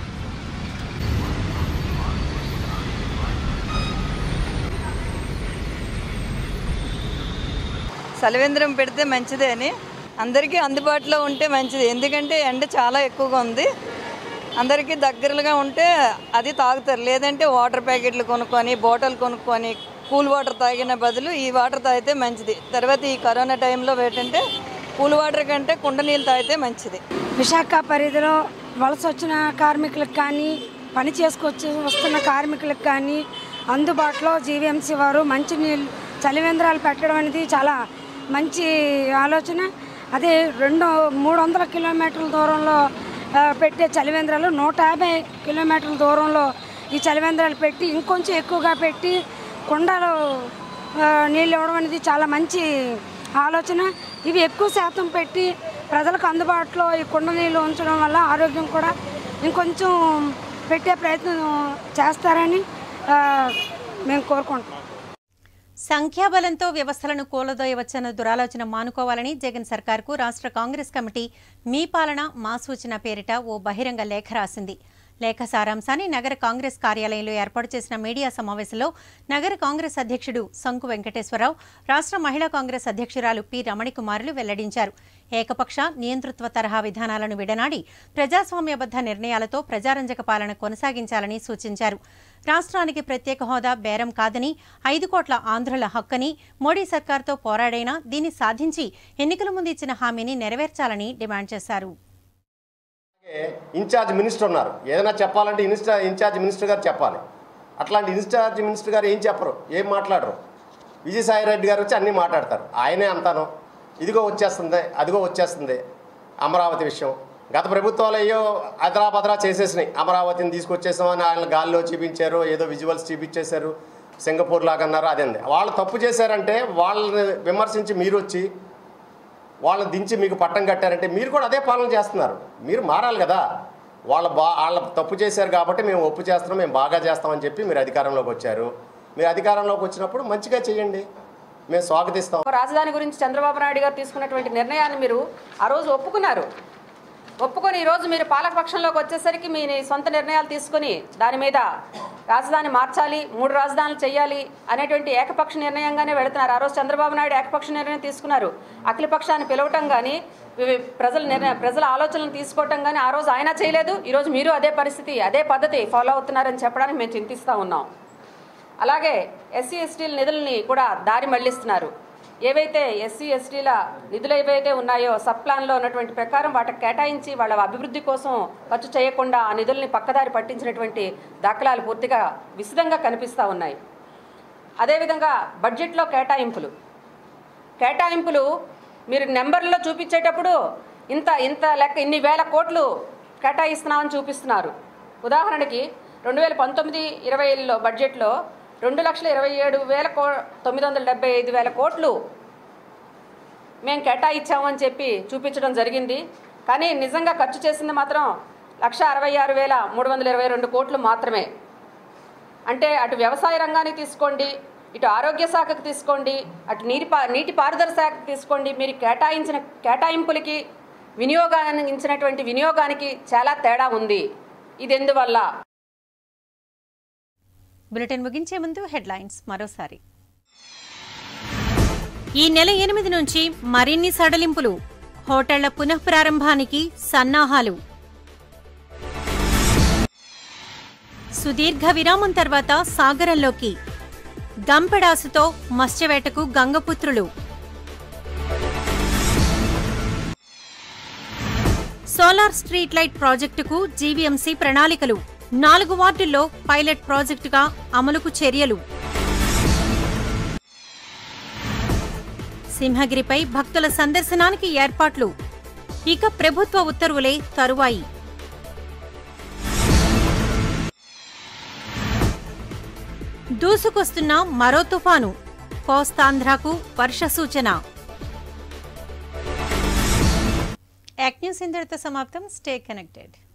సలవేంద్రం పెడితే మంచిదే అని అందరికీ అందుబాటులో ఉంటే మంచిది ఎందుకంటే ఎండ చాలా ఎక్కువగా ఉంది అందరికీ దగ్గరగా ఉంటే అది తాగుతారు లేదంటే వాటర్ ప్యాకెట్లు కొనుక్కొని బాటిల్ కొనుక్కొని కూల్ వాటర్ తాగిన బదులు ఈ వాటర్ తాగితే మంచిది తర్వాత ఈ కరోనా టైంలో ఏంటంటే కూల్ వాటర్ కంటే కుండ నీళ్ళు తాగితే మంచిది విశాఖ పరిధిలో వలస వచ్చిన కార్మికులకు కానీ పని చేసుకొచ్చి వస్తున్న కార్మికులకు కానీ అందుబాటులో జీవీఎంసీ వారు మంచినీళ్ళు చలివేంద్రాలు పెట్టడం అనేది చాలా మంచి ఆలోచన అదే రెండు మూడు వందల కిలోమీటర్ల దూరంలో ఆ, పెట్టే చలివేంద్రాలు నూట యాభై కిలోమీటర్ల దూరంలో ఈ చలివేంద్రాలు పెట్టి ఇంకొంచెం ఎక్కువగా పెట్టి కుండలు ఆ, నీళ్ళు ఇవ్వడం అనేది చాలా మంచి ఆలోచన ఇవి ఎక్కువ శాతం పెట్టి ప్రజలకు అందుబాటులో ఈ కుండ నీళ్ళు ఉంచడం వల్ల ఆరోగ్యం కూడా ఇంకొంచెం పెట్టే ప్రయత్నం చేస్తారని ఆ, మేము కోరుకుంటున్నాం సంఖ్యాబలంతో వ్యవస్థలను కూలదోయవచ్చన్న దురాలోచన మానుకోవాలని జగన్ సర్కార్కు రాష్ట్ర కాంగ్రెస్ కమిటీ మీ పాలన మా సూచన పేరిట ఓ బహిరంగ లేఖ రాసింది లేఖ సారాంశాన్ని నగర కాంగ్రెస్ కార్యాలయంలో ఏర్పాటు చేసిన మీడియా సమావేశంలో నగర కాంగ్రెస్ అధ్యక్షుడు శంకు వెంకటేశ్వరరావు రాష్ట్ర మహిళా కాంగ్రెస్ అధ్యక్షురాలు పి రమణికుమారులు వెల్లడించారు ఏకపక్ష నియంతృత్వ తరహా విధానాలను విడనాడి ప్రజాస్వామ్యబద్ధ నిర్ణయాలతో ప్రజారంజక పాలన కొనసాగించాలని సూచించారు రాష్ట్రానికి ప్రత్యేక హోదా బేరం కాదని ఐదు కోట్ల ఆంధ్రుల హక్కని మోడీ సర్కార్తో పోరాడైనా దీన్ని సాధించి ఎన్నికల ముందు ఇచ్చిన హామీని నెరవేర్చాలని డిమాండ్ చేశారు ఇన్ఛార్జ్ మినిస్టర్ ఉన్నారు ఏదైనా చెప్పాలంటే ఇన్స్టా ఇన్ఛార్జ్ మినిస్టర్ గారు చెప్పాలి అట్లాంటి ఇన్ఛార్జ్ మినిస్టర్ గారు ఏం చెప్పరు ఏం మాట్లాడరు విజయసాయి రెడ్డి గారు వచ్చి అన్నీ మాట్లాడతారు ఆయనే అంతాను ఇదిగో వచ్చేస్తుంది అదిగో వచ్చేస్తుంది అమరావతి విషయం గత ప్రభుత్వాలు అయ్యో అదరాబదరా చేసేసినాయి అమరావతిని తీసుకొచ్చేసామని ఆయన గాల్లో చూపించారు ఏదో విజువల్స్ చూపించేశారు సింగపూర్ లాగా అన్నారు అదేంది వాళ్ళు తప్పు చేశారంటే వాళ్ళని విమర్శించి మీరు వచ్చి వాళ్ళని దించి మీకు పట్టం కట్టారంటే మీరు కూడా అదే పాలన చేస్తున్నారు మీరు మారాలి కదా వాళ్ళ బా వాళ్ళ తప్పు చేశారు కాబట్టి మేము ఒప్పు చేస్తున్నాం మేము బాగా చేస్తామని చెప్పి మీరు అధికారంలోకి వచ్చారు మీరు అధికారంలోకి వచ్చినప్పుడు మంచిగా చేయండి మేము స్వాగతిస్తాం రాజధాని గురించి చంద్రబాబు నాయుడు గారు తీసుకున్నటువంటి నిర్ణయాన్ని మీరు ఆ రోజు ఒప్పుకున్నారు ఒప్పుకొని ఈరోజు మీరు పాలకపక్షంలోకి వచ్చేసరికి మీ సొంత నిర్ణయాలు తీసుకొని దాని మీద రాజధాని మార్చాలి మూడు రాజధానులు చేయాలి అనేటువంటి ఏకపక్ష నిర్ణయంగానే వెళుతున్నారు ఆ రోజు చంద్రబాబు నాయుడు ఏకపక్ష నిర్ణయం తీసుకున్నారు అఖిలపక్షాన్ని పిలవటం కానీ ఇవి- ప్రజల నిర్ణయం ప్రజల ఆలోచనలు తీసుకోవటం కానీ ఆ రోజు ఆయన చేయలేదు ఈరోజు మీరు అదే పరిస్థితి అదే పద్ధతి ఫాలో అవుతున్నారని చెప్పడానికి మేము చింతిస్తూ ఉన్నాం అలాగే ఎస్సీ ఎస్టీల నిధుల్ని కూడా దారి మళ్లిస్తున్నారు ఏవైతే ఎస్సీ ఎస్టీల నిధులు ఏవైతే ఉన్నాయో సబ్ ప్లాన్లో ఉన్నటువంటి ప్రకారం వాటికి కేటాయించి వాళ్ళ అభివృద్ధి కోసం ఖర్చు చేయకుండా ఆ నిధుల్ని పక్కదారి పట్టించినటువంటి దాఖలాలు పూర్తిగా విశదంగా కనిపిస్తూ ఉన్నాయి అదేవిధంగా బడ్జెట్లో కేటాయింపులు కేటాయింపులు మీరు నెంబర్లో చూపించేటప్పుడు ఇంత ఇంత లెక్క ఇన్ని వేల కోట్లు కేటాయిస్తున్నామని చూపిస్తున్నారు ఉదాహరణకి రెండు వేల పంతొమ్మిది ఇరవైలో బడ్జెట్లో రెండు లక్షల ఇరవై ఏడు వేల కో తొమ్మిది వందల డెబ్బై ఐదు వేల కోట్లు మేము కేటాయించామని చెప్పి చూపించడం జరిగింది కానీ నిజంగా ఖర్చు చేసింది మాత్రం లక్ష అరవై ఆరు వేల మూడు వందల ఇరవై రెండు కోట్లు మాత్రమే అంటే అటు వ్యవసాయ రంగానికి తీసుకోండి ఇటు ఆరోగ్య శాఖకు తీసుకోండి అటు నీటి పా నీటి పారుదల శాఖకు తీసుకోండి మీరు కేటాయించిన కేటాయింపులకి వినియోగానించినటువంటి వినియోగానికి చాలా తేడా ఉంది ఇది ఎందువల్ల బులెటిన్ ముగించే ముందు హెడ్లైన్స్ మరోసారి ఈ నెల ఎనిమిది నుంచి మరిన్ని సడలింపులు హోటళ్ల పునఃప్రారంభానికి సన్నాహాలు సుదీర్ఘ విరామం తర్వాత సాగరంలోకి గంపెడాసుతో మత్స్యవేటకు గంగపుత్రులు సోలార్ స్ట్రీట్ లైట్ ప్రాజెక్టుకు జీవీఎంసీ ప్రణాళికలు నాలుగు వార్డుల్లో పైలట్ ప్రాజెక్టుగా అమలుకు చర్యలు సింహగిరిపై భక్తుల సందర్శనానికి ఏర్పాట్లు ఇక ప్రభుత్వ ఉత్తర్వులే తరువాయి దూసుకొస్తున్న మరో తుఫాను కోస్తాంధ్రకు వర్ష సూచన యాక్ న్యూస్ ఇంతటితో సమాప్తం స్టే కనెక్టెడ్